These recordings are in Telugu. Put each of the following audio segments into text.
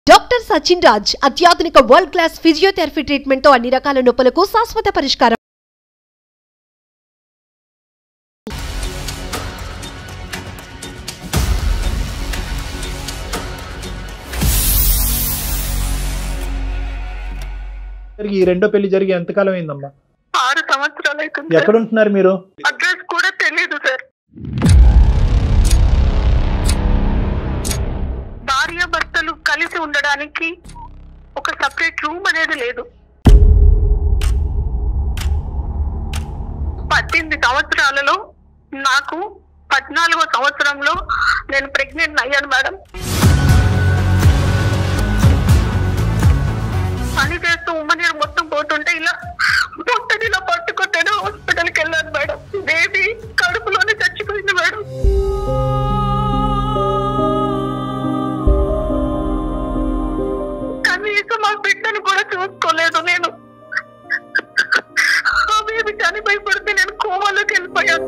డాక్టర్ సచిన్ రాజ్ అత్యాధునిక వరల్డ్ క్లాస్ ఫిజియోథెరపీ ట్రీట్మెంట్ తో అన్ని రకాల నొప్పులకు శాశ్వత పరిష్కారం జరిగి ఈ రెండో పెళ్లి జరిగి ఎంతకాలం అయిందమ్మా ఆరు సంవత్సరాలు అవుతుంది ఎక్కడ ఉంటున్నారు మీరు అడ్రస్ కూడా తెలియదు సార్ భార్య భర్తలు కలిసి ఉండడానికి ఒక సపరేట్ రూమ్ అనేది లేదు పద్దెనిమిది సంవత్సరాలలో నాకు పద్నాలుగో సంవత్సరంలో నేను ప్రెగ్నెంట్ అయ్యాను మేడం పని చేస్తూ ఉమ్మనీరు మొత్తం పోతుంటే ఇలా పొట్టని ఇలా పట్టుకుంటేనే హాస్పిటల్కి వెళ్ళాను మేడం బేబీ కడుపులోనే చచ్చిపోయింది మేడం కనీసం మా బిడ్డను కూడా చూసుకోలేదు నేను ఆ బేబీ చనిపోయి పడితే నేను కోమాలోకి వెళ్ళిపోయాను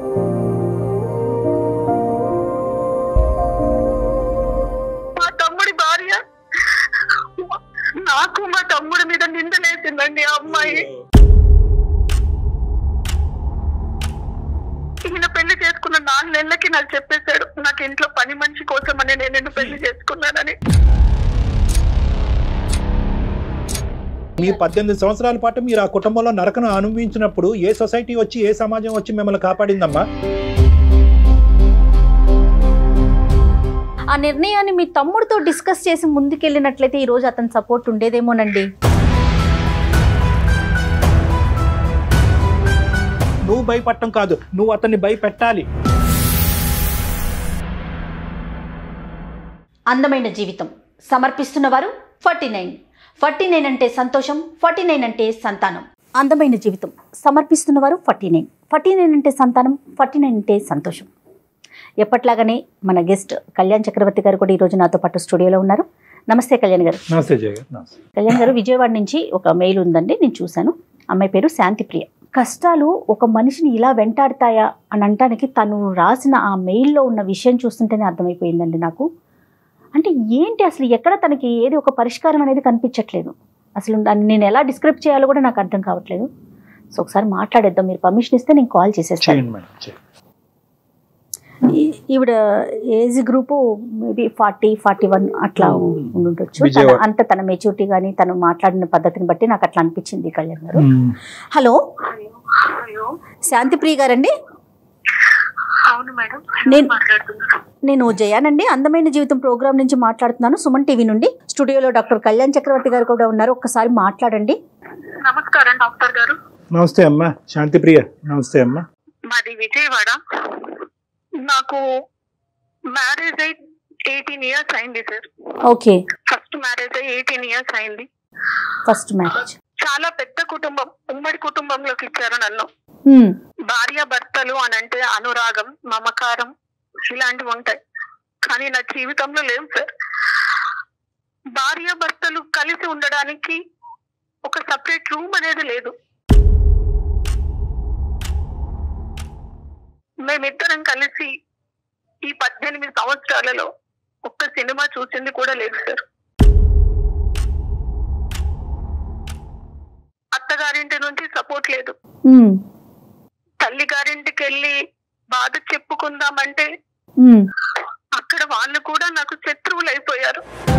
మా తమ్ముడి భార్య నాకు మా తమ్ముడి మీద నిందలేసిందండి ఆ అమ్మాయి ఈయన పెళ్లి చేసుకున్న నాలుగు నెలలకి నాకు చెప్పేశాడు నాకు ఇంట్లో పని మనిషి కోసమని నేను నిన్ను పెళ్లి చేసుకున్నానని మీ పద్దెనిమిది సంవత్సరాల పాటు మీరు ఆ కుటుంబంలో నరకను అనుభవించినప్పుడు ఏ సొసైటీ వచ్చి ఏ సమాజం వచ్చి మిమ్మల్ని కాపాడిందమ్మా ఆ నిర్ణయాన్ని మీ తమ్ముడితో డిస్కస్ చేసి ముందుకెళ్ళినట్లయితే ఈ రోజు అతని సపోర్ట్ ఉండేదేమోనండి నువ్వు భయపడటం కాదు నువ్వు అతన్ని భయపెట్టాలి అందమైన జీవితం సమర్పిస్తున్న వారు ఫార్టీ నైన్ ఫార్టీ నైన్ అంటే సంతోషం ఫార్టీ నైన్ అంటే సంతానం అందమైన జీవితం సమర్పిస్తున్న వారు ఫార్టీ నైన్ ఫార్టీ నైన్ అంటే సంతానం ఫార్టీ నైన్ అంటే సంతోషం ఎప్పట్లాగానే మన గెస్ట్ కళ్యాణ్ చక్రవర్తి గారు కూడా ఈరోజు నాతో పాటు స్టూడియోలో ఉన్నారు నమస్తే కళ్యాణ్ గారు నమస్తే జయ గారు నమస్తే కళ్యాణ్ గారు విజయవాడ నుంచి ఒక మెయిల్ ఉందండి నేను చూశాను అమ్మాయి పేరు శాంతిప్రియ కష్టాలు ఒక మనిషిని ఇలా వెంటాడతాయా అని అనటానికి తను రాసిన ఆ మెయిల్లో ఉన్న విషయం చూస్తుంటేనే అర్థమైపోయిందండి నాకు అంటే ఏంటి అసలు ఎక్కడ తనకి ఏది ఒక పరిష్కారం అనేది కనిపించట్లేదు అసలు దాన్ని నేను ఎలా డిస్క్రైబ్ చేయాలో కూడా నాకు అర్థం కావట్లేదు సో ఒకసారి మాట్లాడేద్దాం మీరు పర్మిషన్ ఇస్తే నేను కాల్ చేసేస్తాను చేయండి మేడం చేయండి ఈ- ఈవిడ age group maybe forty forty one అట్లా ఉండుండొచ్చు తన- విజయవాడ. అంత తన మెచ్యూరిటీ కానీ తను మాట్లాడిన పద్ధతిని బట్టి నాకు అట్లా అనిపించింది కళ్యాణ్ గారు హలో అయ్యో శాంతిప్రియ గారండి అవును మేడం నేను- మాట్లాడుతున్నాను నేను జయానండి అందమైన జీవితం ప్రోగ్రామ్ నుంచి మాట్లాడుతున్నాను సుమన్ టీవీ నుండి స్టూడియోలో డాక్టర్ కళ్యాణ్ చక్రవర్తి గారు కూడా ఉన్నారు ఒక్కసారి మాట్లాడండి నమస్కారం డాక్టర్ గారు నమస్తే అమ్మా శాంతిప్రియ నమస్తే అమ్మా మాది విజయవాడ నాకు మ్యారేజ్ అయి ఎయిటీన్ ఇయర్స్ అయింది సార్ ఓకే ఫస్ట్ మ్యారేజ్ అయ్యి ఎయిటీన్ ఇయర్స్ అయింది ఫస్ట్ మ్యారేజ్ చాలా పెద్ద కుటుంబం ఉమ్మడి కుటుంబంలోకి ఇచ్చారు నన్ను భార్య భర్తలు అని అంటే అనురాగం మమకారం ఇలాంటివి ఉంటాయి కానీ నా జీవితంలో లేవు సార్ భార్య భర్తలు కలిసి ఉండడానికి ఒక సపరేట్ రూమ్ అనేది లేదు మేమిద్దరం కలిసి ఈ పద్దెనిమిది సంవత్సరాలలో ఒక్క సినిమా చూసింది కూడా లేదు సార్ అత్తగారింటి నుంచి సపోర్ట్ లేదు తల్లి గారింటికి వెళ్ళి బాధ చెప్పుకుందామంటే అక్కడ వాళ్ళు కూడా నాకు శత్రువులు అయిపోయారు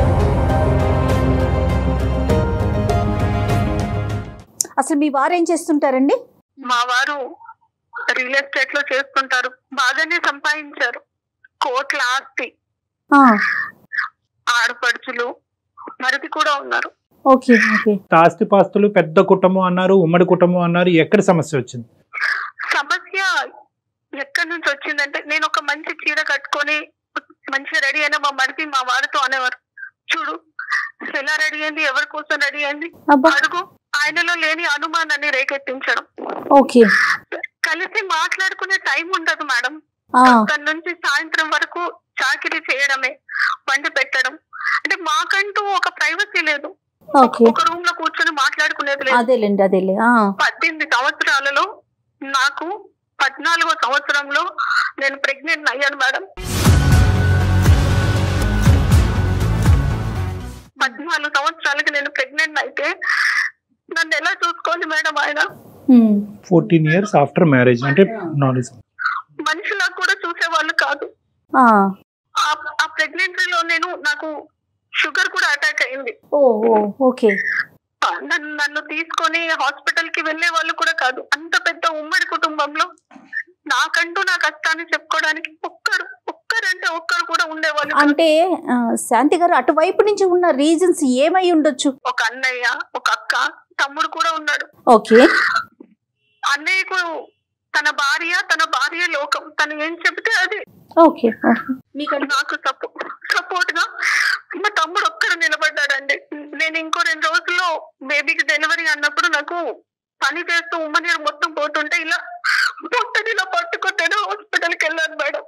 అసలు మీ వారు ఏం చేస్తుంటారండి మా వారు రియల్ ఎస్టేట్ లో చేస్తుంటారు బాగానే సంపాదించారు కోట్ల ఆస్తి ఆ, ఆడపడుచులు మరిది కూడా ఉన్నారు ఓకే ఓకే ఆస్తిపాస్తులు పెద్ద కుటుంబం అన్నారు ఉమ్మడి కుటుంబం అన్నారు ఎక్కడ సమస్య వచ్చింది సమస్య ఎక్కడి నుంచి వచ్చిందంటే నేను ఒక మంచి చీర కట్టుకొని మంచిగా రెడీ అయినా మా మరిది మా వారితో అనేవారు చూడు ఎలా రెడీ అయింది ఎవరి కోసం రెడీ అయింది అబ్బా అడుగు ఆయనలో లేని అనుమానాన్ని రేకెత్తించడం ఓకే కలిసి మాట్లాడుకునే టైం ఉండదు మేడం ఆ, తన నుంచి సాయంత్రం వరకు చాకిరీ చేయడమే వండి పెట్టడం అంటే మాకంటూ ఒక ప్రైవసీ లేదు ఓకే ఒక రూమ్ లో కూర్చొని మాట్లాడుకునేది లేదు అదేలేండి అదేలే ఆ, పద్దెనిమిది సంవత్సరాలలో నాకు పద్నాలుగో సంవత్సరంలో నేను ప్రెగ్నెంట్ అయ్యాను మేడం పద్నాలుగు సంవత్సరాలకి నేను ప్రెగ్నెంట్ అయితే నన్ను ఎలా చూసుకోవాలి మేడం ఆయన um. Fourteen years after marriage అంటే నాలెడ్జ్ మనిషిలా కూడా చూసేవాళ్ళు కాదు ఆ. ఆ- ఆ ప్రెగ్నెన్సీలో నేను నాకు షుగర్ కూడా అటాక్ అయింది ఓ ఓ ఓకే ఆ, నన్ను నన్ను తీసుకొని హాస్పిటల్ కి వెళ్లే వాళ్ళు కూడా కాదు అంత పెద్ద ఉమ్మడి కుటుంబంలో నాకంటూ నా కష్టాన్ని చెప్పుకోవడానికి ఒక్కరు ఒక్కరంటే ఒక్కరు కూడా ఉండేవాళ్ళు కాదు. అంటే ఆ, శాంతి గారు అటువైపు నుంచి ఉన్న రీజన్స్ ఏమై ఉండొచ్చు ఒక అన్నయ్య ఒక అక్క తమ్ముడు కూడా ఉన్నాడు ఓకే అన్నయ్యకు తన భార్య తన భార్య లోకం తను ఏం చెబితే అది ఓకే ఓకే. నాకు సపోర్ట్ గా మా తమ్ముడు ఒక్కడు నిలబడ్డాడండి నేను ఇంకో రెండు రోజుల్లో బేబీకి డెలివరీ అన్నప్పుడు నాకు పని చేస్తూ ఉమ్మనీరు మొత్తం పోతుంటే ఇలా పొట్టని ఇలా పట్టుకొట్టాడు హాస్పిటల్కి వెళ్ళాను మేడం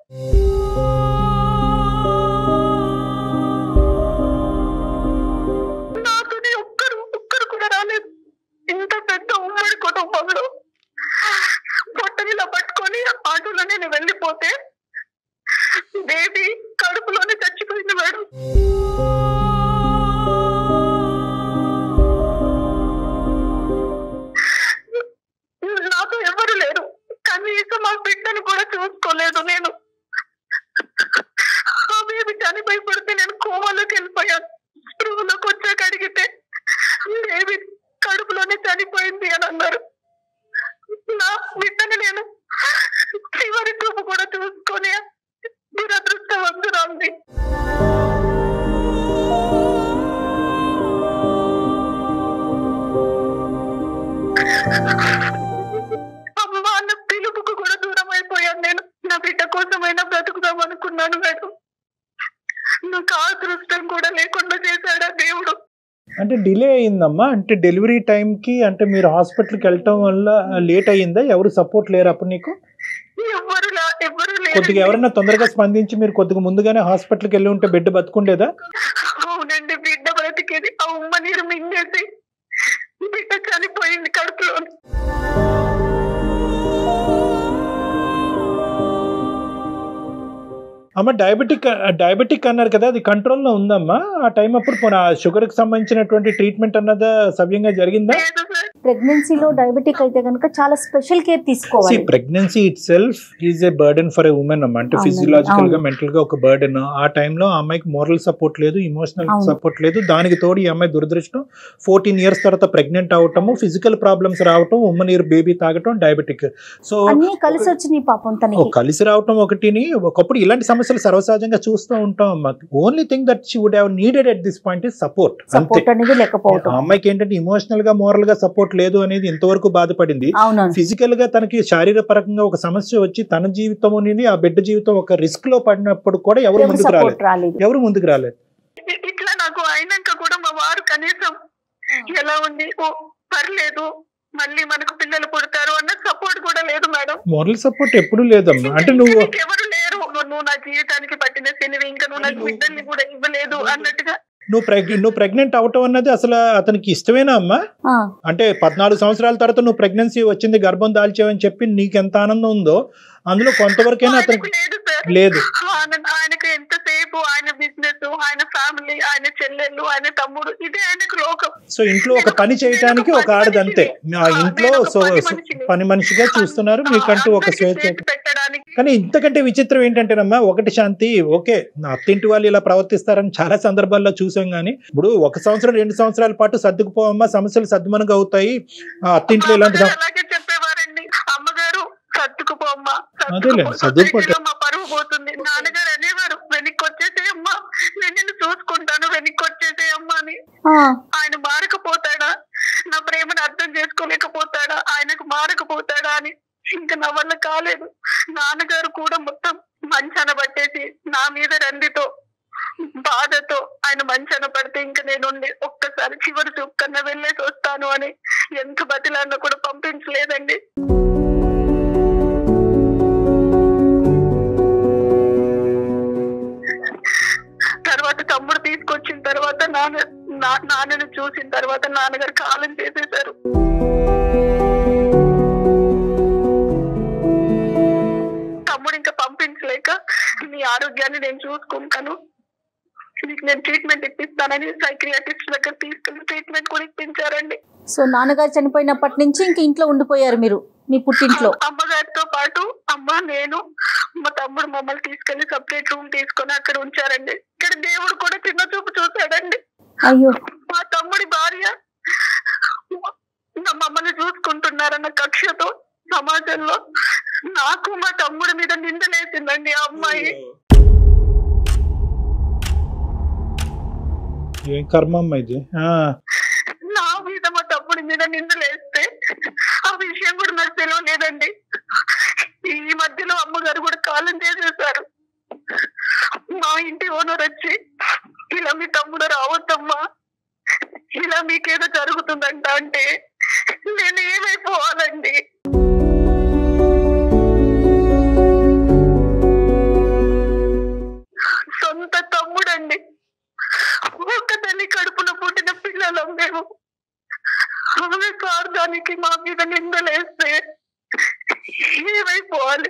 నాతోనే ఒక్కరు ఒక్కరు కూడా రాలేదు ఇంత పెద్ద ఉమ్మడి కుటుంబంలో పొట్టని ఇలా పట్టుకొని ఆటోలో నేను వెళ్ళిపోతే బేబీ కడుపులోనే చచ్చిపోయింది మేడం నాతో ఎవరు లేరు కనీసం మా బిడ్డను కూడా చూసుకోలేదు నేను ఆ బేబీ చనిపోయి పడితే నేను కోమాలోకి వెళ్ళిపోయాను స్పృహలోకి వచ్చాక అడిగితే బేబీ కడుపులోనే చనిపోయింది అని అన్నారు నా బిడ్డని నేను చివరి చూపు కూడా చూసుకొని దురదృష్టవంతురాంది అమ్మ అన్న పిలుపుకు కూడా దూరం అయిపోయాను నేను నా బిడ్డ కోసమైనా బ్రతుకుదాం అనుకున్నాను మేడం నాకు ఆ అదృష్టం కూడా లేకుండా చేశాడా దేవుడు అంటే డిలే అయిందమ్మా అంటే డెలివరీ టైంకి అంటే మీరు హాస్పిటల్కి వెళ్ళటం వల్ల లేట్ అయ్యిందా ఎవరు సపోర్ట్ లేరు అప్పుడు నీకు ఎవ్వరు లా- ఎవ్వరు కొద్దిగా లేరు ఎవరైనా తొందరగా స్పందించి మీరు కొద్దిగా ముందుగానే హాస్పిటల్కి వెళ్ళి ఉంటే బిడ్డ బతుకుండేదా అవునండి బిడ్డ బ్రతికేది ఆ ఉమ్మ నీరు మింగేసి బిడ్డ చనిపోయింది కడుపులో అమ్మ డయాబెటిక్ డయాబెటిక్ అన్నారు కదా అది కంట్రోల్లో ఉందమ్మా ఆ టైం అప్పుడు పోనీ ఆ షుగర్కి సంబంధించినటువంటి ట్రీట్మెంట్ అన్నదా సవ్యంగా జరిగిందా లేదు సార్ ప్రెగ్నెన్సీలో డయాబెటిక్ అయితే కనుక చాలా స్పెషల్ కేర్ తీసుకోవాలి pregnancy itself is a burden for a women అమ్మ అంటే అవునండి, ఫిజియలాజికల్ గా అవును. మెంటల్ గా ఒక బర్డెన్ ఆ టైంలో ఆ అమ్మాయికి మోరల్ సపోర్ట్ లేదు ఇమోషనల్ అవును. సపోర్ట్ లేదు దానికి తోడు ఈ అమ్మాయి దురదృష్టం ఫోర్టీన్ ఇయర్స్ తర్వాత ప్రెగ్నెంట్ అవటము ఫిజికల్ ప్రాబ్లమ్స్ రావటం ఉమ్మ నీరు బేబీ తాగటం డయాబెటిక్ సో అన్ని కలిసి వచ్చినాయి పాపం ఓ తనకి కలిసి రావటం ఒకటిని ఒకప్పుడు ఇలాంటి సమస్యలు సర్వసహజంగా చూస్తూ ఉంటాం అమ్మా only thing that she would have needed at this point is support అంతే సపోర్ట్ అనేది లేకపోవటం ఆ అమ్మాయికి ఏంటంటే ఇమోషనల్ గా మోరల్ గా సపోర్ట్ లేదు అనేది ఇంతవరకు బాధపడింది అవునవును ఫిజికల్ గా తనకి శారీరపరంగా ఒక సమస్య వచ్చి తన జీవితం అనేది ఆ బిడ్డ జీవితం ఒక రిస్క్ లో పడినప్పుడు కూడా ఎవరు ఎవరు ముందుకు రాలేదు సపోర్ట్ రాలేదు ఎవరు ముందుకు రాలేదు ఇ- ఇట్లా నాకు అయినాక కూడా మా వారు కనీసం ఎలా ఉంది ఓ పర్లేదు మళ్ళీ మనకు పిల్లలు పుడతారు అన్న సపోర్ట్ కూడా లేదు మేడం మోరల్ సపోర్ట్ ఎప్పుడు లేదమ్మా అంటే నువ్వు ఇంకా ఎవరు లేరు నువ్వు నువ్వు నా జీవితానికి పట్టిన శనివి ఇంకా నువ్వు నాకు బిడ్డల్ని కూడా ఇవ్వలేదు అన్నట్టుగా నువ్వు ప్రెగ్ నువ్వు ప్రెగ్నెంట్ అవటం అన్నది అసలు అతనికి ఇష్టమేనా అమ్మా ఆ, అంటే పద్నాలుగు సంవత్సరాల తర్వాత నువ్వు ప్రెగ్నెన్సీ వచ్చింది గర్భం దాల్చావని చెప్పి నీకు ఎంత ఆనందం ఉందో అందులో కొంతవరకైనా ఆయనకు అతనికి లేదు సార్ లేదు ఆయన ఆయనకు ఎంతసేపు ఆయన బిజినెస్ ఆయన ఫ్యామిలీ ఆయన చెల్లెళ్ళు ఆయన తమ్ముడు ఇదే ఆయనకు లోకం సో ఇంట్లో ఒక పని చేయడానికి ఒక ఆడది అంతే ఆ ఇంట్లో సో సో పని మనిషిగా చూస్తున్నారు మీకంటూ ఒక అందరికీ స్వేచ్ఛ చేసి పెట్టడానికి కానీ ఇంతకంటే విచిత్రం ఏంటంటేనమ్మా ఒకటి శాంతి ఓకే నా అత్తింటి వాళ్ళు ఇలా ప్రవర్తిస్తారని చాలా సందర్భాల్లో చూసాం కానీ ఇప్పుడు ఒక సంవత్సరం రెండు సంవత్సరాల పాటు సర్దుకుపోవమ్మా సమస్యలు సర్దుమనుగా అవుతాయి ఆ అత్తింట్లో ఇలాంటి మా సమ- అమ్మగారు అలాగే చెప్పేవారండి అమ్మగారు సర్దుకుపోమ్మా అదేలే, సర్దుకుపోతే. సర్దుకుపో మా పరువు పోతుంది నాన్నగారు అనేవారు వెనక్కి వచ్చేసే అమ్మా నేను నిన్ను చూసుకుంటాను వెనక్కి వచ్చేసే అమ్మా అని ఆ, ఆయన మారకపోతాడా నా ప్రేమను అర్థం చేసుకోలేకపోతాడా ఆయనకు మారకపోతాడా అని ఇంకా నా వల్ల కాలేదు నాన్నగారు కూడా మొత్తం మంచాన పట్టేసి నా మీద రందితో బాధతో ఆయన మంచాన పడితే ఇంకా నేను ఉండి ఒక్కసారి చివరి చూపు కన్నా వెళ్ళేసి వస్తాను అని ఎంత బతిలాడినా కూడా పంపించలేదండి తర్వాత తమ్ముడు తీసుకొచ్చిన తర్వాత నాన్న నా- నాన్నని చూసిన తర్వాత నాన్నగారు కాలం చేసేశారు తమ్ముడు ఇంకా పంపించలేక నీ ఆరోగ్యాన్ని నేను చూసుకుంటాను మీకు నేను ట్రీట్మెంట్ ఇప్పిస్తానని సైక్రియాటిస్ట్ దగ్గర తీసుకెళ్లి ట్రీట్మెంట్ కూడా ఇప్పించారండి సో నాన్నగారు చనిపోయినప్పటి నుంచి ఇంక ఇంట్లో ఉండిపోయారు మీరు మీ పుట్టింట్లో అమ్మగారితో పాటు అమ్మ నేను మా తమ్ముడు మమ్మల్ని తీసుకెళ్లి సపరేట్ రూమ్ తీసుకొని అక్కడ ఉంచారండి ఇక్కడ దేవుడు కూడా చిన్న చూపు చూశాడండి అయ్యో మా తమ్ముడి భార్య మా- మమ్మల్ని చూసుకుంటున్నారన్న కక్షతో సమాజంలో నాకు మా తమ్ముడి మీద నిందలేసిందండి ఆ అమ్మాయి ఏం కర్మ అమ్మ ఇది ఆ, నా మీద మా తమ్ముడి మీద నిందలేస్తే ఆ విషయం కూడా నాకు తెలియలేదండి ఈ మధ్యలో అమ్మగారు కూడా కాలం చేసేసారు మా ఇంటి ఓనర్ వచ్చి ఇలా మీ తమ్ముడు రావద్దమ్మా ఇలా మీకేదో జరుగుతుందంట అంటే నేను ఏమైపోవాలండి సొంత తమ్ముడండి ఒక తల్లి కడుపున పుట్టిన పిల్లలం మేము ఆమె స్వార్థానికి మా మీద నిందలేస్తే ఏమైపోవాలి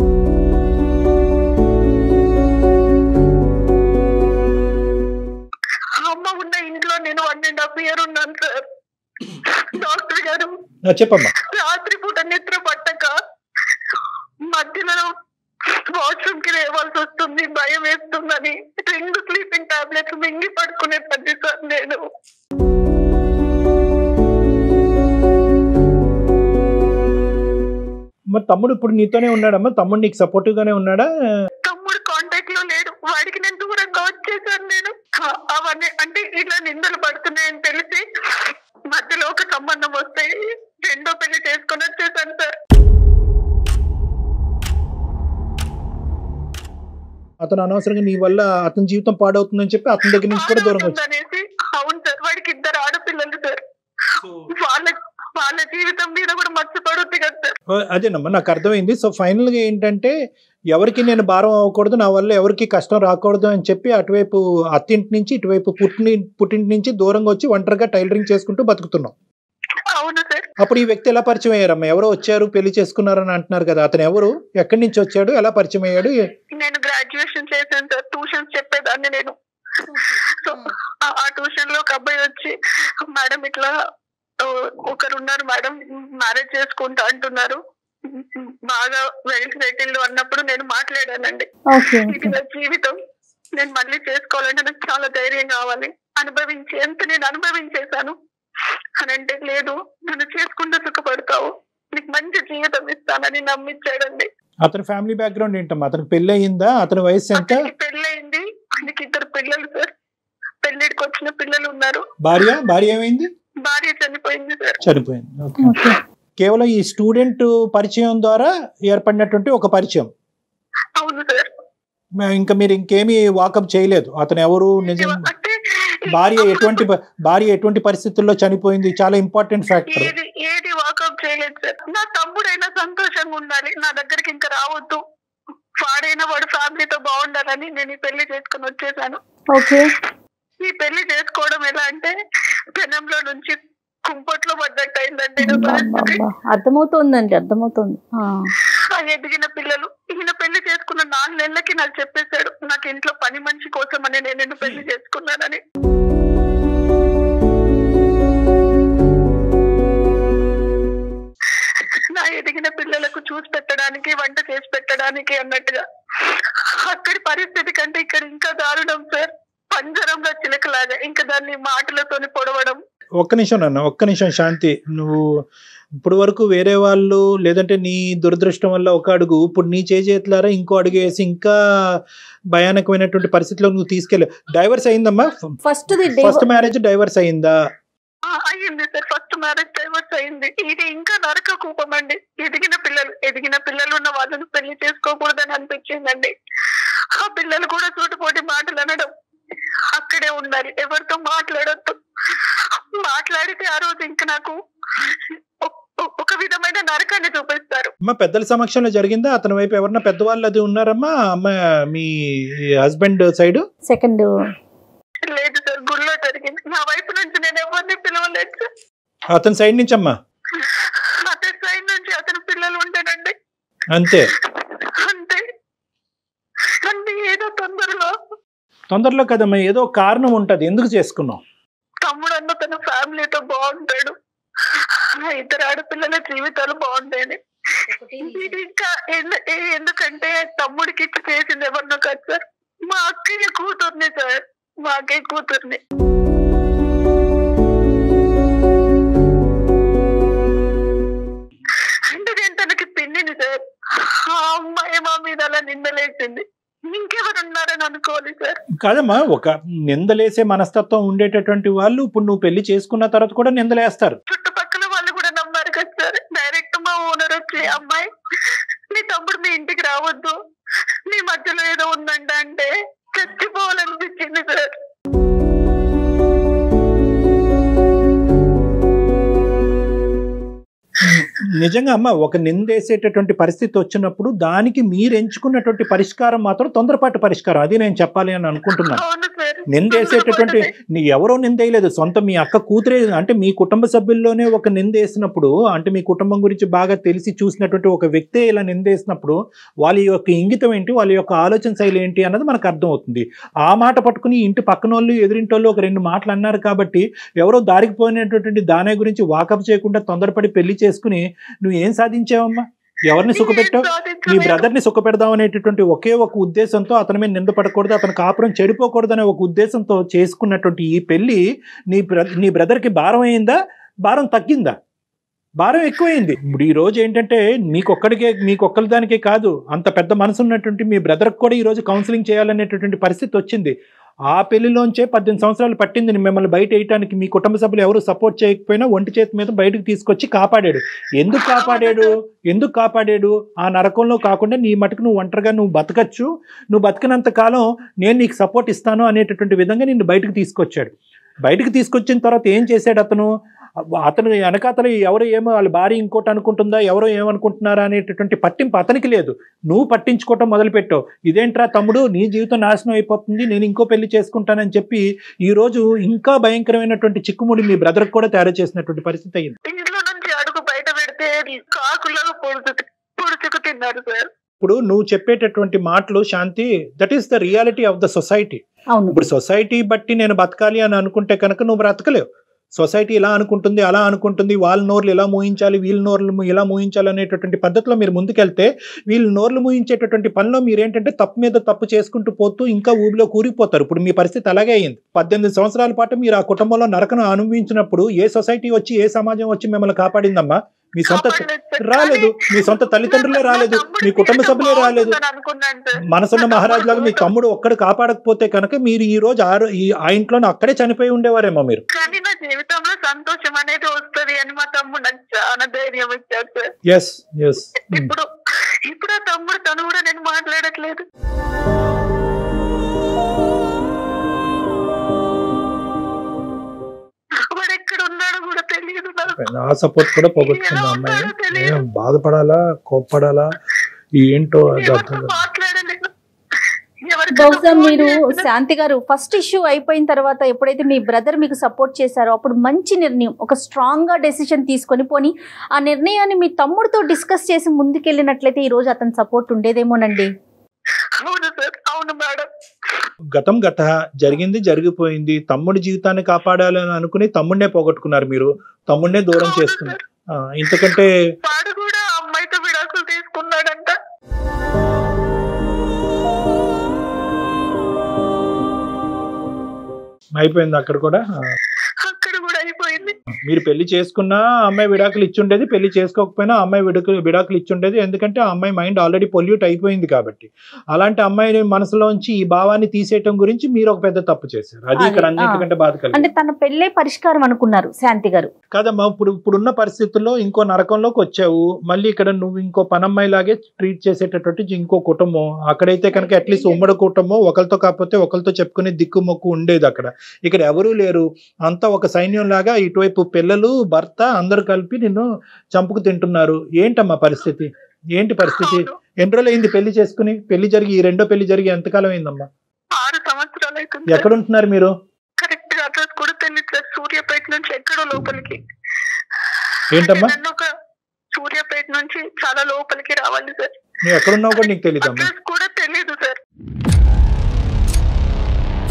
అమ్మ ఉన్న ఇంట్లో నేను వన్ అండ్ హాఫ్ ఇయర్ ఉన్నాను సార్ డాక్టర్ గారు ఆ, చెప్పమ్మా రాత్రి పూట నిద్ర పట్టక మధ్యలో వాష్రూమ్ కి లేవాల్సి వస్తుంది భయం వేస్తుందని రెండు స్లీపింగ్ టాబ్లెట్స్ మింగి పడుకునే పద్ధతి సార్ నేను మరి తమ్ముడు ఇప్పుడు నీతోనే ఉన్నాడమ్మా తమ్ముడు నీకు సపోర్టివ్ గానే ఉన్నాడా తమ్ముడు కాంటాక్ట్ లో లేడు వాడికి నేను దూరంగా వచ్చేసాను నేను ఆ, అవన్నీ అంటే ఇట్లా నిందలు పడుతున్నాయని తెలిసి మధ్యలో ఒక సంబంధం వస్తే రెండో పెళ్లి చేసుకొని వచ్చేసాను సార్ అతను అనవసరంగా నీ వల్ల అతని జీవితం పాడవుతుందని చెప్పి అతని దగ్గర నుంచి కూడా దూరంగా వచ్చి అనేసి అవును సార్ వాడికి ఇద్దరు ఆడపిల్లలు సార్ వాళ్ళ వాళ్ళ జీవితం మీద కూడా మర్చిపడుద్ది కదా సార్ ఓ, అదేనమ్మా నాకు అర్థమైంది సో ఫైనల్ గా ఏంటంటే ఎవరికి నేను భారం అవ్వకూడదు నా వల్ల ఎవరికి కష్టం రాకూడదు అని చెప్పి అటువైపు అత్తింటి నుంచి ఇటువైపు పుట్టిని పుట్టింటి నుంచి దూరంగా వచ్చి ఒంటరిగా టైలరింగ్ చేసుకుంటూ బతుకుతున్నాం అవును సార్ అప్పుడు ఈ వ్యక్తి ఎలా పరిచయం అయ్యారమ్మా ఎవరో వచ్చారు పెళ్లి చేసుకున్నారని అంటున్నారు కదా అతను ఎవరు ఎక్కడి నుంచి వచ్చాడు ఎలా పరిచయం అయ్యాడు నేను గ్రాడ్యుయేషన్ చేశాను సార్ ట్యూషన్స్ చెప్పేదాన్ని నేను సో ఆ- ఆ ట్యూషన్ లో ఒక అబ్బాయి వచ్చి మేడం ఇట్లా ఆ, ఒకరు ఉన్నారు మేడం మ్యారేజ్ చేసుకుంటా అంటున్నారు బాగా వెల్ సెటిల్డ్ అన్నప్పుడు నేను మాట్లాడానండి ఓకే ఇది నా జీవితం నేను మళ్ళీ చేసుకోవాలంటే నాకు చాలా ధైర్యం కావాలి అనుభవించి ఎంత నేను అనుభవించేశాను అని అంటే లేదు నన్ను చేసుకుంటూ సుఖపడతావు నీకు మంచి జీవితం ఇస్తానని నమ్మించాడండి అతని ఫ్యామిలీ బ్యాక్గ్రౌండ్ ఏంటమ్మా అతనికి పెళ్లి అయిందా అతని వయసు ఎంత అతనికి పెళ్ళయింది ఆయనకి ఇద్దరు పిల్లలు సార్ పెళ్లిడికి వచ్చిన పిల్లలు ఉన్నారు భార్య భార్య ఏమైంది భార్య చనిపోయింది సార్ చనిపోయింది ఓకే ఓకే కేవలం ఈ స్టూడెంట్ పరిచయం ద్వారా ఏర్పడినటువంటి ఒక పరిచయం అవును సార్ మ- ఇంకా మీరు ఇంకేమీ వాకప్ చేయలేదు అతను ఎవరు నిజం అంటే భార్య ఎటువంటి ప- భార్య ఎటువంటి పరిస్థితుల్లో చనిపోయింది చాలా ఇంపార్టెంట్ ఫ్యాక్టర్ ఏది ఏది వాకప్ చేయలేదు సార్ నా తమ్ముడైనా సంతోషంగా ఉండాలి నా దగ్గరికి ఇంకా రావద్దు వాడైనా వాడు ఫ్యామిలీతో బాగుండాలని నేను ఈ పెళ్లి చేసుకుని వచ్చేసాను ఓకే ఈ పెళ్లి చేసుకోవడం ఎలా అంటే పెనంలో నుంచి కుంపట్లో పడ్డట్టు అయిందండి నా అబ్బా, అబ్బా, పరిస్థితి. అబ్బా. అర్థమవుతోందండి అర్థమవుతోంది ఆ. ఆ ఎదిగిన పిల్లలు ఈయన పెళ్లి చేసుకున్న నాలుగు నెలలకి నాకు చెప్పేశాడు నాకు ఇంట్లో పని మనిషి కోసం అని నేను నిన్ను పెళ్లి చేసుకున్నానని నా ఎదిగిన పిల్లలకు చూసి పెట్టడానికి వంట చేసి పెట్టడానికి అన్నట్టుగా అక్కడి పరిస్థితి కంటే ఇక్కడ ఇంకా దారుణం సార్ పంజరంలో చిలకలాగా ఇంకా దాన్ని మాటలతోని పొడవడం ఒక్క నిమిషం నాన్న ఒక్క నిమిషం శాంతి నువ్వు ఇప్పుడు వరకు వేరే వాళ్ళు లేదంటే నీ దురదృష్టం వల్ల ఒక అడుగు ఇప్పుడు నీ చేతులారా ఇంకో అడుగు వేసి ఇంకా భయానకమైనటువంటి పరిస్థితిలో నువ్వు తీసుకెళ్ళి డైవర్స్ అయిందమ్మా first the first marriage divorce అయిందా ఆ, అయ్యింది సార్ ఫస్ట్ మ్యారేజ్ డైవర్స్ అయింది ఇది ఇంకా నరక కూపం అండి ఎదిగిన పిల్లలు ఎదిగిన పిల్లలు ఉన్న వాళ్ళని పెళ్లి చేసుకోకూడదని అనిపించిందండి ఆ పిల్లలు కూడా చోటుపోటి మాటలు అనడం అక్కడే ఉండాలి ఎవరితో మాట్లాడొద్దు మాట్లాడితే ఆ రోజు ఇంకా నాకు ఒ- ఒ- ఒక విధమైన నరకాన్ని చూపిస్తారు అమ్మా పెద్దల సమక్షంలో జరిగిందా అతని వైపు ఎవరన్నా పెద్దవాళ్ళు అది ఉన్నారమ్మా అమ్మ మీ హస్బెండ్ సైడ్ సెకండ్ లేదు సార్ గుళ్ళో జరిగింది నా వైపు నుంచి నేను ఎవరిని పిలవలేదు సార్ అతని సైడ్ నుంచి అమ్మా అతని సైడ్ నుంచి అతని పిల్లలు ఉంటాడండి అంతే అంతే అంటే ఏదో తొందరలో తొందరలో కదమ్మా ఏదో కారణం ఉంటది ఎందుకు చేసుకున్నావు తమ్ముడు అన్న తన ఫ్యామిలీతో బాగుంటాడు ఆ ఇద్దరు ఆడపిల్లల జీవితాలు బాగుంటాయని ఇది ఇంకా ఎందు- ఏ- ఎందుకంటే తమ్ముడికి ఇచ్చి చేసింది ఎవరినో కాదు సార్ మా అక్కయ్య కూతుర్ని సార్ మా అక్కయ్య కూతుర్ని అంటే నేను తనకి పిన్నిని సార్ ఆ అమ్మాయి మా మీద అలా నిందలేసింది ఇంకెవరు ఉన్నారని అనుకోవాలి సార్ కాదమ్మా ఒక నిందలేసే మనస్తత్వం ఉండేటటువంటి వాళ్ళు ఇప్పుడు నువ్వు పెళ్లి చేసుకున్న తర్వాత కూడా నిందలేస్తారు చుట్టుపక్కల వాళ్ళు కూడా నమ్మారు కదా సార్ డైరెక్ట్ మా ఓనర్ వచ్చి అమ్మాయి మీ తమ్ముడు మీ ఇంటికి రావద్దు మీ మధ్యలో ఏదో ఉందంట అంటే చచ్చిపోవాలనిపించింది సార్ నిజంగా అమ్మ ఒక నిందేసేటటువంటి పరిస్థితి వచ్చినప్పుడు దానికి మీరు ఎంచుకున్నటువంటి పరిష్కారం మాత్రం తొందరపాటు పరిష్కారం అది నేను చెప్పాలి అని అనుకుంటున్నాను అవును సార్ నిందేసేటటువంటి నీ ఎవరో నిందేయలేదు సొంత మీ అక్క కూతురే అంటే మీ కుటుంబ సభ్యుల్లోనే ఒక నిందేసినప్పుడు అంటే మీ కుటుంబం గురించి బాగా తెలిసి చూసినటువంటి ఒక వ్యక్తే ఇలా నిందేసినప్పుడు వాళ్ళ యొక్క ఇంగితం ఏంటి వాళ్ళ యొక్క ఆలోచన శైలి ఏంటి అన్నది మనకు అర్థం అవుతుంది ఆ మాట పట్టుకుని ఇంటి పక్కన వాళ్ళు ఎదురింటి వాళ్ళు ఒక రెండు మాటలు అన్నారు కాబట్టి ఎవరో దారికి పోయినటువంటి దానే గురించి వాకప్ చేయకుండా తొందరపడి పెళ్లి చేసుకుని నువ్వు ఏం సాధించావమ్మా ఎవరిని సుఖపెట్టావు నీ బ్రదర్ ని సుఖపెడదాం అనేటటువంటి ఒకే ఒక ఉద్దేశంతో అతని మీద నిందపడకూడదు అతని కాపురం చెడిపోకూడదు అనే ఒక ఉద్దేశంతో చేసుకున్నటువంటి ఈ పెళ్లి నీ బ్ర నీ బ్రదర్కి భారం అయిందా భారం తగ్గిందా భారం ఎక్కువైంది ఇప్పుడు ఈ రోజు ఏంటంటే మీకొక్కడికే మీకొక్కరి దానికే కాదు అంత పెద్ద మనసు ఉన్నటువంటి మీ బ్రదర్కి కూడా ఈ రోజు కౌన్సిలింగ్ చేయాలనేటటువంటి పరిస్థితి వచ్చింది ఆ పెళ్లిలోంచే పద్దెనిమిది సంవత్సరాలు పట్టింది మిమ్మల్ని బయట వేయటానికి మీ కుటుంబ సభ్యులు ఎవరు సపోర్ట్ చేయకపోయినా ఒంటి చేతి మీద బయటకు తీసుకొచ్చి కాపాడాడు ఎందుకు కాపాడాడు ఎందుకు కాపాడాడు ఆ నరకంలో కాకుండా నీ మటుకు నువ్వు ఒంటరిగా నువ్వు బతకచ్చు నువ్వు బతికినంత కాలం నేను నీకు సపోర్ట్ ఇస్తాను అనేటటువంటి విధంగా నిన్ను బయటకు తీసుకొచ్చాడు బయటకు తీసుకొచ్చిన తర్వాత ఏం చేశాడు అతను అతను వెనకాతలు ఎవరు ఏమో వాళ్ళ భార్య ఇంకోటి అనుకుంటుందా ఎవరో ఏమనుకుంటున్నారా అనేటటువంటి పట్టింపు అతనికి లేదు నువ్వు పట్టించుకోవటం మొదలుపెట్టావు ఇదేంట్రా తమ్ముడు నీ జీవితం నాశనం అయిపోతుంది నేను ఇంకో పెళ్లి చేసుకుంటానని చెప్పి ఈ రోజు ఇంకా భయంకరమైనటువంటి చిక్కుముడి మీ బ్రదర్కి కూడా తయారు చేసినటువంటి పరిస్థితి అయింది ఇంట్లో నుంచి అడుగు బయట పెడితే కాకులాగా పొడుచు పొడుచుకు తిన్నారు సార్ ఇప్పుడు నువ్వు చెప్పేటటువంటి మాటలు Shanti that is the reality of the society అవును ఇప్పుడు సొసైటీ బట్టి నేను బతకాలి అని అనుకుంటే కనుక నువ్వు బ్రతకలేవు సొసైటీ ఇలా అనుకుంటుంది అలా అనుకుంటుంది వాళ్ళ నోర్లు ఇలా మూయించాలి వీళ్ళ నోర్లు ము- ఇలా మూయించాలి అనేటటువంటి పద్ధతిలో మీరు ముందుకెళ్తే వీళ్ళు నోర్లు మూయించేటటువంటి పనిలో మీరు ఏంటంటే తప్పు మీద తప్పు చేసుకుంటూ పోతూ ఇంకా ఊబిలో కూరిపోతారు ఇప్పుడు మీ పరిస్థితి అలాగే అయింది పద్దెనిమిది సంవత్సరాల పాటు మీరు ఆ కుటుంబంలో నరకను అనుభవించినప్పుడు ఏ సొసైటీ వచ్చి ఏ సమాజం వచ్చి మిమ్మల్ని కాపాడిందమ్మా మీ సొంత కాపాడలేదు సార్. రాలేదు కానీ మీ సొంత తల్లిదండ్రులే నా రాలేదు తమ్ముడి మీ కుటుంబ జీవితం సభ్యులే రాలేదు బాగుంటుందని అనుకున్నాను సార్. మనసున్న నా మహారాజు లాగా మీ తమ్ముడు తమ్ముడు ఒక్కడు కాపాడకపోతే కనుక మీరు ఈ రోజు ఆ రో- ఈ ఆ ఇంట్లోనే అక్కడే చనిపోయి ఉండేవారేమో మీరు కానీ నా జీవితంలో సంతోషం అనేది వస్తది అని మా తమ్ముడు నాకు చాలా ధైర్యం ఇచ్చాడు సార్ ఎస్ ఎస్ ఇప్పుడు ఇప్పుడు ఆ తమ్ముడు తను కూడా నేను మాట్లాడట్లేదు వాడు ఎక్కడ ఉన్నాడో కూడా తెలియదు నాకు ఆ సపోర్ట్ కూడా పోగొట్టుకుంది ఆ అమ్మాయి ఏం బాధపడాలా కోప్పడాలా ఏంటో అది అర్థం ఎవరితో కాదు. మాట్లాడలేదు ఎవరికైనా బహుశా ఫోన్ మీరు చేసినా శాంతి గారు ఫస్ట్ ఇష్యూ అయిపోయిన తర్వాత ఎప్పుడైతే మీ బ్రదర్ మీకు సపోర్ట్ చేశారో అప్పుడు మంచి నిర్ణయం ఒక స్ట్రాంగ్ గా డెసిషన్ తీసుకొని పోని ఆ నిర్ణయాన్ని మీ తమ్ముడితో డిస్కస్ చేసి ముందుకెళ్ళినట్లయితే ఈ రోజు అతని సపోర్ట్ ఉండేదేమోనండి అవును సార్ అవును మేడం గతం గత జరిగింది జరిగిపోయింది తమ్ముడి జీవితాన్ని కాపాడాలని అనుకుని తమ్ముడినే పోగొట్టుకున్నారు మీరు తమ్ముడినే దూరం అవును చేసుకున్నారు సార్. ఆ, ఇంతకంటే వాడు కూడా ఆ అమ్మాయితో విడాకులు తీసుకున్నాడంట అయిపోయింది అక్కడ కూడా ఆ, అక్కడ కూడా అయిపోయింది మీరు పెళ్లి చేసుకున్నా ఆ అమ్మాయి విడాకులు ఇచ్చుండేది పెళ్లి చేసుకోకపోయినా ఆ అమ్మాయి విడాకులు విడాకులు ఇచ్చుండేది ఎందుకంటే ఆ అమ్మాయి మైండ్ ఆల్రెడీ పొల్యూట్ అయిపోయింది కాబట్టి అలాంటి అమ్మాయి మనసులోంచి ఈ భావాన్ని తీసేయటం గురించి మీరు ఒక పెద్ద తప్పు చేశారు అది ఇక్కడ అది, ఆ. అన్నిటికంటే బాధ కలిగింది అంటే తన పెళ్ళే పరిష్కారం అనుకున్నారు శాంతి గారు కాదమ్మా ఇప్పుడు ఇప్పుడున్న పరిస్థితుల్లో ఇంకో నరకంలోకి వచ్చావు మళ్ళీ ఇక్కడ నువ్వు ఇంకో పనమ్మాయి లాగే ట్రీట్ చేసేటటువంటి ఇంకో కుటుంబం అక్కడైతే కనుక అట్లీస్ట్ ఉమ్మడి కుటుంబం ఒకరితో కాకపోతే ఒకరితో చెప్పుకునే దిక్కు మొక్కు ఉండేది అక్కడ ఇక్కడ ఎవరూ లేరు అంతా ఒక సైన్యం లాగా ఇటువైపు పిల్లలు భర్త అందరూ కలిపి నిన్ను చంపుకు తింటున్నారు ఏంటమ్మా పరిస్థితి ఏంటి పరిస్థితి అవును. ఎన్ని రోజులు అయింది పెళ్లి చేసుకుని పెళ్లి జరిగి ఈ రెండో పెళ్లి జరిగి ఎంతకాలం అయిందమ్మా ఆరు సంవత్సరాలు అవుతుంది ఎక్కడ ఉంటున్నారు మీరు కరెక్ట్ గా అడ్రస్ కూడా తెలియదు సార్ సూర్యాపేట నుంచి ఎక్కడో లోపలికి ఏంటమ్మా అంటే నన్ను ఒక సూర్యాపేట నుంచి చాలా లోపలికి రావాలి సార్ నువ్వు ఎక్కడున్నావు కూడా నీకు తెలియదమ్మా అడ్రస్ కూడా తెలియదు సార్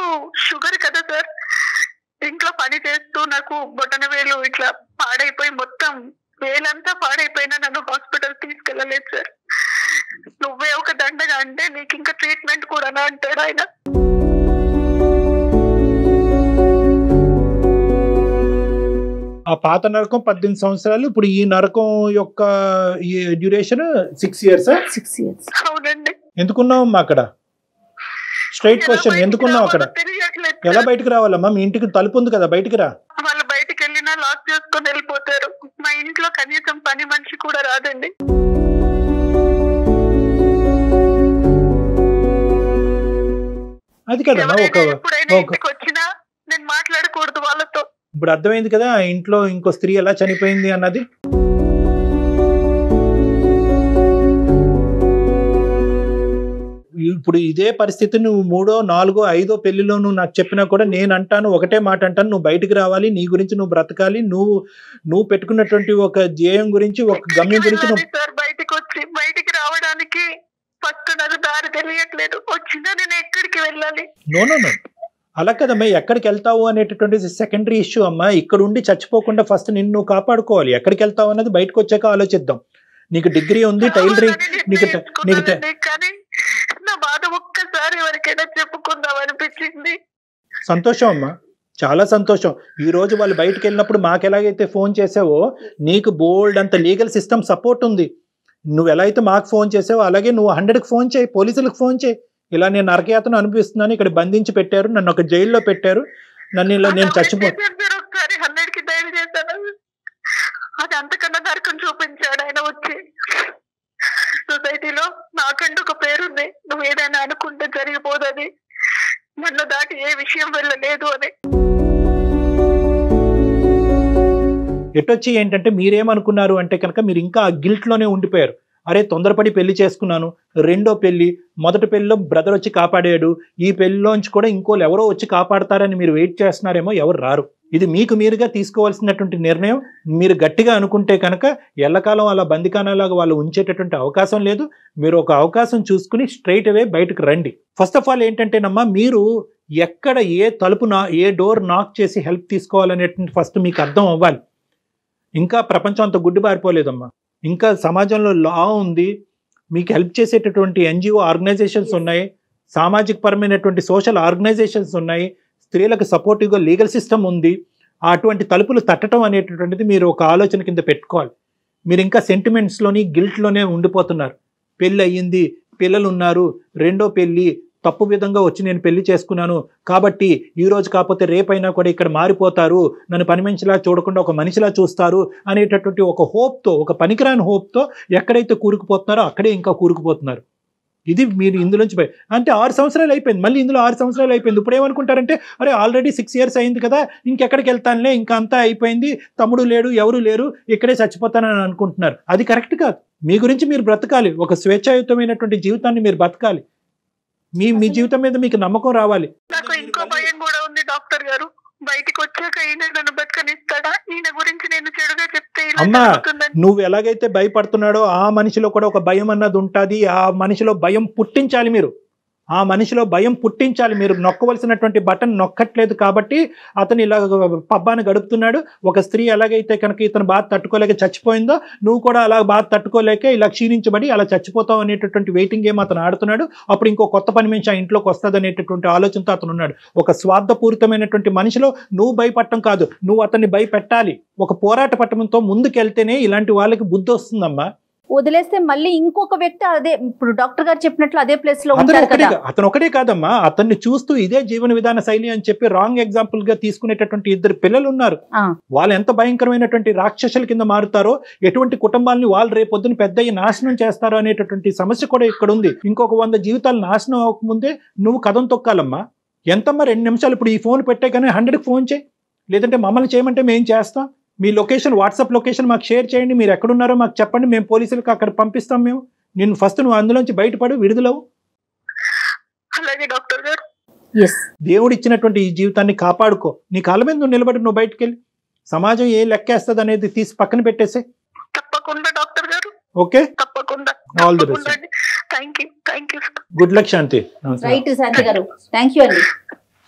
షుగర్ కదా సార్ ఇంట్లో పని చేస్తూ నాకు బొటన వేలు ఇట్లా పాడైపోయి మొత్తం వేలంతా పాడైపోయినా నన్ను హాస్పిటల్ తీసుకెళ్ళలేదు సార్ నువ్వే ఒక దండగా అంటే నీకు ఇంకా ట్రీట్మెంట్ కూడా అంటాడు ఆయన ఆ పాత నరకం పద్దెనిమిది సంవత్సరాలు ఇప్పుడు ఈ నరకం యొక్క ఈ duration six years six years అవునండి ఎందుకున్నావు అమ్మా అక్కడ స్ట్రైట్ ఎలా క్వశ్చన్ బయటికి ఎందుకున్నావు అక్కడ రావాలో తెలియట్లేదు ఎలా సార్. బయటకు రావాలమ్మా మీ ఇంటికి తలుపు ఉంది కదా బయటికి రా వాళ్ళు బయటికి వెళ్ళినా లాక్ చేసుకొని వెళ్ళిపోతారు మా ఇంట్లో కనీసం పని మనిషి కూడా రాదండి అది కదమ్మా ఒక ఎవరైనా ఎప్పుడైనా ఒక ఇంటికి వచ్చినా నేను మాట్లాడకూడదు వాళ్ళతో ఇప్పుడు అర్థమైంది కదా ఆ ఇంట్లో ఇంకో స్త్రీ ఎలా చనిపోయింది అన్నది ఇప్పుడు ఇదే పరిస్థితి నువ్వు మూడో నాలుగో ఐదో పెళ్లిలో నువ్వు నాకు చెప్పినా కూడా నేను అంటాను ఒకటే మాట అంటాను నువ్వు బయటికి రావాలి నీ గురించి నువ్వు బ్రతకాలి నువ్వు నువ్వు పెట్టుకున్నటువంటి ఒక ధ్యేయం గురించి ఒక గమ్యం గురించి నువ్వు వెళ్ళాలి సార్ బయటికి వచ్చి బయటికి రావడానికి ఫస్ట్ నాకు దారి తెలియట్లేదు వచ్చినా నేను ఎక్కడికి వెళ్ళాలి నో నో నో అలా కదమ్మా ఎక్కడికి వెళ్తావు అనేటటువంటి సెకండరీ ఇష్యూ అమ్మా ఇక్కడ ఉండి చచ్చిపోకుండా ఫస్ట్ నిన్ను నువ్వు కాపాడుకోవాలి ఎక్కడికి వెళ్తావు అన్నది బయటకు వచ్చాక ఆలోచిద్దాం నీకు డిగ్రీ ఉంది టైలరింగ్ అవునని నీకు ట- నీకు ట- నిర్ణయించుకున్నానండి, కానీ నా బాధ ఒక్కసారి ఎవరికైనా చెప్పుకుందాం అనిపించింది సంతోషం అమ్మా చాలా సంతోషం ఈ రోజు వాళ్ళు బయటకు వెళ్ళినప్పుడు మాకు ఎలాగైతే ఫోన్ చేసావో నీకు బోల్డ్ అంత లీగల్ సిస్టమ్ సపోర్ట్ ఉంది నువ్వు ఎలా అయితే మాకు ఫోన్ చేసావో అలాగే నువ్వు హండ్రెడ్కి ఫోన్ చేయి పోలీసులకు ఫోన్ చేయి ఇలా నేను నరకయాతను అనిపిస్తున్నాను ఇక్కడ బంధించి పెట్టారు నన్ను ఒక జైల్లో పెట్టారు నన్ను ఇలా నేను చచ్చిపో చేశారు సార్ ఒకసారి హండ్రెడ్ కి డైల్ చేశాను అది అంతకన్నా నరకం చూపించాడు ఆయన వచ్చి సొసైటీలో నాకంటూ ఒక పేరుంది నువ్వు ఏదైనా అనుకుంటే జరిగిపోదని నన్ను దాటి ఏ విషయం వెళ్ళలేదు అని ఎటొచ్చి ఏంటంటే మీరేమనుకున్నారు అంటే కనుక మీరు ఇంకా ఆ గిల్ట్లోనే ఉండిపోయారు అరే తొందరపడి పెళ్లి చేసుకున్నాను రెండో పెళ్లి మొదటి పెళ్లిలో బ్రదర్ వచ్చి కాపాడాడు ఈ పెళ్లిలోంచి కూడా ఇంకోళ్ళు ఎవరో వచ్చి కాపాడతారని మీరు వెయిట్ చేస్తున్నారేమో ఎవరు రారు ఇది మీకు మీరుగా తీసుకోవాల్సినటువంటి నిర్ణయం మీరు గట్టిగా అనుకుంటే కనుక ఎల్లకాలం అలా బందికానాలాగా వాళ్ళు ఉంచేటటువంటి అవకాశం లేదు మీరు ఒక అవకాశం చూసుకుని స్ట్రైట్ అవే బయటకు రండి ఫస్ట్ ఆఫ్ ఆల్ ఏంటంటేనమ్మా మీరు ఎక్కడ ఏ తలుపు నా ఏ డోర్ నాక్ చేసి హెల్ప్ తీసుకోవాలనేటువంటి ఫస్ట్ మీకు అర్థం అవ్వాలి ఇంకా ప్రపంచం అంత గుడ్డిబారిపోలేదమ్మా ఇంకా సమాజంలో లా ఉంది మీకు హెల్ప్ చేసేటటువంటి ఎన్జిఓ ఆర్గనైజేషన్స్ ఉన్నాయి సామాజిక పరమైనటువంటి సోషల్ ఆర్గనైజేషన్స్ ఉన్నాయి స్త్రీలకు సపోర్టివ్గా లీగల్ సిస్టమ్ ఉంది అటువంటి తలుపులు తట్టడం అనేటటువంటిది మీరు ఒక ఆలోచన కింద పెట్టుకోవాలి మీరు ఇంకా సెంటిమెంట్స్లోని గిల్ట్లోనే ఉండిపోతున్నారు పెళ్ళి అయ్యింది పిల్లలు ఉన్నారు రెండో పెళ్ళి తప్పు విధంగా వచ్చి నేను పెళ్లి చేసుకున్నాను కాబట్టి ఈ రోజు కాకపోతే రేపైనా కూడా ఇక్కడ మారిపోతారు నన్ను పని మనిషిలా చూడకుండా ఒక మనిషిలా చూస్తారు అనేటటువంటి ఒక హోప్తో ఒక పనికిరాని హోప్తో ఎక్కడైతే కూరుకుపోతున్నారో అక్కడే ఇంకా కూరుకుపోతున్నారు ఇది మీరు ఇందులోంచి బయ- అంటే ఆరు సంవత్సరాలు అయిపోయింది మళ్ళీ ఇందులో ఆరు సంవత్సరాలు అయిపోయింది ఇప్పుడు ఏమనుకుంటారంటే అరే ఆల్రెడీ సిక్స్ ఇయర్స్ అయింది కదా ఇంకెక్కడికి వెళ్తానులే ఇంకా అంతా అయిపోయింది తమ్ముడు లేడు ఎవరు లేరు ఇక్కడే చచ్చిపోతానని అనుకుంటున్నారు అది కరెక్ట్ కాదు మీ గురించి మీరు బ్రతకాలి ఒక స్వేచ్ఛాయుతమైనటువంటి జీవితాన్ని మీరు బతకాలి మీ మీ జీవితం మీద మీకు నమ్మకం రావాలి నాకు ఇంకో భయం కూడా ఉంది డాక్టర్ గారు బయటికి వచ్చాక ఈయన నన్ను బతకనిస్తాడా ఈయన గురించి నేను చెడుగా చెప్తే ఇలా అమ్మా, జరుగుతుందని నువ్వు ఎలాగైతే భయపడుతున్నాడో ఆ మనిషిలో కూడా ఒక భయం అన్నది ఉంటుంది ఆ మనిషిలో భయం పుట్టించాలి మీరు ఆ మనిషిలో భయం పుట్టించాలి మీరు నొక్కవలసినటువంటి బటన్ నొక్కట్లేదు కాబట్టి అతను ఇలా పబ్బాన్ని గడుపుతున్నాడు ఒక స్త్రీ ఎలాగైతే కనుక ఇతను బాధ తట్టుకోలేక చచ్చిపోయిందో నువ్వు కూడా అలా బాధ తట్టుకోలేక ఇలా క్షీణించబడి అలా చచ్చిపోతావు అనేటటువంటి వెయిటింగ్ గేమ్ అతను ఆడుతున్నాడు అప్పుడు ఇంకో కొత్త పని మనిషి ఆ ఇంట్లోకి వస్తుంది అనేటటువంటి ఆలోచనతో అతను ఉన్నాడు ఒక స్వార్థపూరితమైనటువంటి మనిషిలో నువ్వు భయపడటం కాదు నువ్వు అతన్ని భయపెట్టాలి ఒక పోరాట పట్టణంతో ముందుకెళ్తేనే ఇలాంటి వాళ్ళకి బుద్ధి వస్తుందమ్మా వదిలేస్తే మళ్ళీ ఇంకొక వ్యక్తి అదే ఇప్పుడు డాక్టర్ గారు చెప్పినట్లు అదే ప్లేస్ లో అతను ఉంటారు ఒకటే కదా అతను ఒకటే కాదమ్మా అతన్ని చూస్తూ ఇదే జీవన విధాన శైలి అని చెప్పి రాంగ్ ఎగ్జాంపుల్ గా తీసుకునేటటువంటి ఇద్దరు పిల్లలు ఉన్నారు ఆ. వాళ్ళు ఎంత భయంకరమైనటువంటి రాక్షసుల కింద మారుతారో ఎటువంటి కుటుంబాలని వాళ్ళు రేపొద్దున పెద్ద అయ్యి నాశనం చేస్తారో అనేటటువంటి సమస్య కూడా ఇక్కడ ఉంది ఇంకొక వంద జీవితాలు నాశనం అవ్వకముందే నువ్వు కథం తొక్కాలమ్మా ఎంతమ్మా రెండు నిమిషాలు ఇప్పుడు ఈ ఫోన్ పెట్టే కానీ హండ్రెడ్కి ఫోన్ చేయి లేదంటే మమ్మల్ని చేయమంటే మేము చేస్తాం మీ లొకేషన్ వాట్సాప్ లొకేషన్ మాకు షేర్ చేయండి మీరు ఎక్కడున్నారో మాకు చెప్పండి మేము పోలీసులకు అక్కడ పంపిస్తాం మేము నేను ఫస్ట్ నువ్వు అందులోంచి బయటపడు విడుదలవు అలాగే డాక్టర్ గారు ఎస్ దేవుడు ఇచ్చినటువంటి ఈ జీవితాన్ని కాపాడుకో నీ కాళ్ళ మీద నువ్వు నిలబడి నువ్వు బయటికి వెళ్ళి సమాజం ఏ లెక్కేస్తుంది అనేది తీసి పక్కన పెట్టేసి తప్పకుండా డాక్టర్ గారు ఓకే తప్పకుండా All the best. Thank you thank you good luck Shanti నమస్కారం. రైట్ శాంతి గారు థ్యాంక్ యూ అండి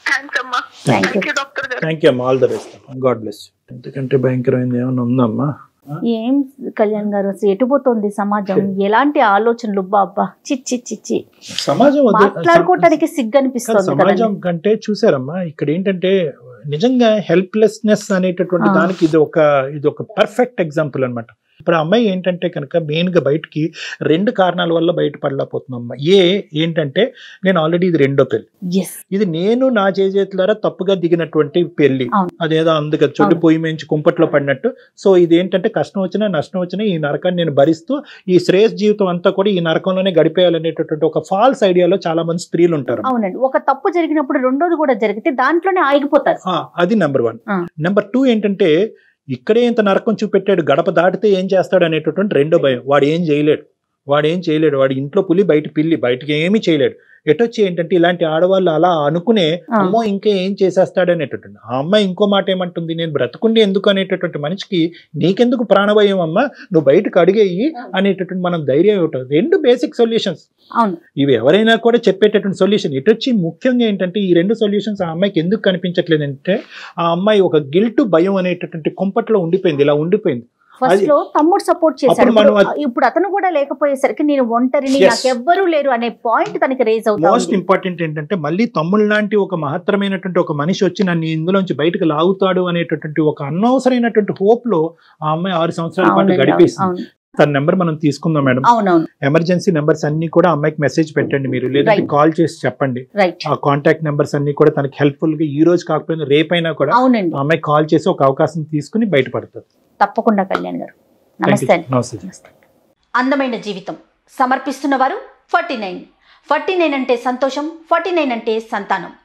థ్యాంక్స్ అమ్మా Thank you. Thank you doctor గారు థ్యాంక్ యూ అమ్మా all the best God bless ఎందుకంటే భయంకరమైనది ఏమైనా ఉందమ్మా ఏం కళ్యాణ్ గారు అసలు ఎటుపోతుంది సమాజం ఎలాంటి ఆలోచనలు బాబా చిచ్చి చిచ్చి సమాజం వద్ద- మాట్లాడుకోవటానికి సిగ్గు కాదు, అనిపిస్తుంది సమాజం కదండి కంటే చూసారమ్మా ఇక్కడ ఏంటంటే నిజంగా హెల్ప్లెస్నెస్ అనేటటువంటి ఆ. దానికి ఇది ఒక ఇది ఒక పర్ఫెక్ట్ ఎగ్జాంపుల్ అన్నమాట ఇప్పుడు ఆ అమ్మాయి ఏంటంటే కనుక మెయిన్ గా బయటికి రెండు కారణాల వల్ల బయటపడలేకపోతున్నాం అమ్మ ఏ ఏంటంటే నేను ఆల్రెడీ ఇది రెండో పెళ్లి ఎస్ ఇది నేను నా చేజేతులారా తప్పుగా దిగినటువంటి పెళ్లి అవును. అదేదో అందుకు చొల్లి అవును. పొయ్యి మేంచి కుంపట్లో పడినట్టు సో ఇది ఏంటంటే కష్టం వచ్చినా నష్టం వచ్చినా ఈ నరకాన్ని నేను భరిస్తూ ఈ శ్రేయస్ జీవితం అంతా కూడా ఈ నరకంలోనే గడిపేయాలనేటటువంటి ఒక ఫాల్స్ ఐడియాలో చాలా మంది స్త్రీలు ఉంటారు అవునండి ఒక తప్పు జరిగినప్పుడు రెండోది కూడా జరిగితే దాంట్లోనే ఆగిపోతారు ఆ, అది నెంబర్ వన్ ఆ. నెంబర్ టూ ఏంటంటే ఇక్కడే ఇంత నరకం చూపెట్టాడు గడప దాటితే ఏం చేస్తాడు అనేటటువంటి రెండో భయం వాడు ఏం చేయలేడు వాడు ఏం చేయలేడు వాడు ఇంట్లో పులి బయట పిల్లి బయటకి ఏమీ చేయలేడు ఎటొచ్చి ఏంటంటే ఇలాంటి ఆడవాళ్ళు అలా అనుకునే ఆ. అమ్మో ఇంకా ఏం చేసేస్తాడు అనేటటువంటి ఆ అమ్మాయి ఇంకో మాట ఏమంటుంది నేను బ్రతుకుండి ఎందుకు అనేటటువంటి మనిషికి నీకెందుకు ప్రాణభయం అమ్మా నువ్వు బయటకు అడిగేయి అనేటటువంటి మనం ధైర్యం ఇవ్వటం రెండు బేసిక్ సొల్యూషన్స్ అవును ఇవి ఎవరైనా కూడా చెప్పేటటువంటి సొల్యూషన్ ఇటు వచ్చి ముఖ్యంగా ఏంటంటే ఈ రెండు సొల్యూషన్స్ ఆ అమ్మాయికి ఎందుకు కనిపించట్లేదు అంటే ఆ అమ్మాయి ఒక గిల్ట్ భయం అనేటటువంటి కుంపట్లో ఉండిపోయింది ఇలా ఉండిపోయింది ఫస్ట్ అది- లో తమ్ముడు సపోర్ట్ చేశాడు అప్పుడు మనం ఇప్పుడు- ఇప్పుడు అతను కూడా లేకపోయేసరికి నేను ఒంటరిని Yes. నాకు ఎవ్వరూ లేరు అనే పాయింట్ తనకి రేజ్ అవుతా మోస్ట్ ఉంది. ఇంపార్టెంట్ ఏంటంటే మళ్ళీ తమ్ముళ్ళు లాంటి ఒక మహత్తరమైనటువంటి ఒక మనిషి వచ్చి నన్ను ఇందులోంచి బయటకు లాగుతాడు అనేటటువంటి ఒక అనవసరమైనటువంటి హోప్ లో ఆ అమ్మాయి ఆరు సంవత్సరాల పాటు అవునండి, గడిపేసింది అవును తన నెంబర్ మనం తీసుకుందాం మేడం అవునవును ఎమర్జెన్సీ నెంబర్స్ అన్ని కూడా అమ్మాయికి మెసేజ్ పెట్టండి మీరు లేదంటే Right. కాల్ చేసి చెప్పండి రైట్ ఆ కాంటాక్ట్ నెంబర్స్ అన్ని కూడా తనకి హెల్ప్ఫుల్ గా ఈ రోజు కాకపోయినా రేపైనా కూడా అవునండి ఆ అమ్మాయి కాల్ చేసి ఒక అవకాశం తీసుకుని బయటపడుతుంది తప్పకుండా కళ్యాణ్ గారు Thank you. నమస్తే అండి నమస్తే నమస్తే అందమైన జీవితం సమర్పిస్తున్న వారు ఫార్టీ నైన్ ఫార్టీ నైన్ అంటే సంతోషం ఫార్టీ నైన్ అంటే సంతానం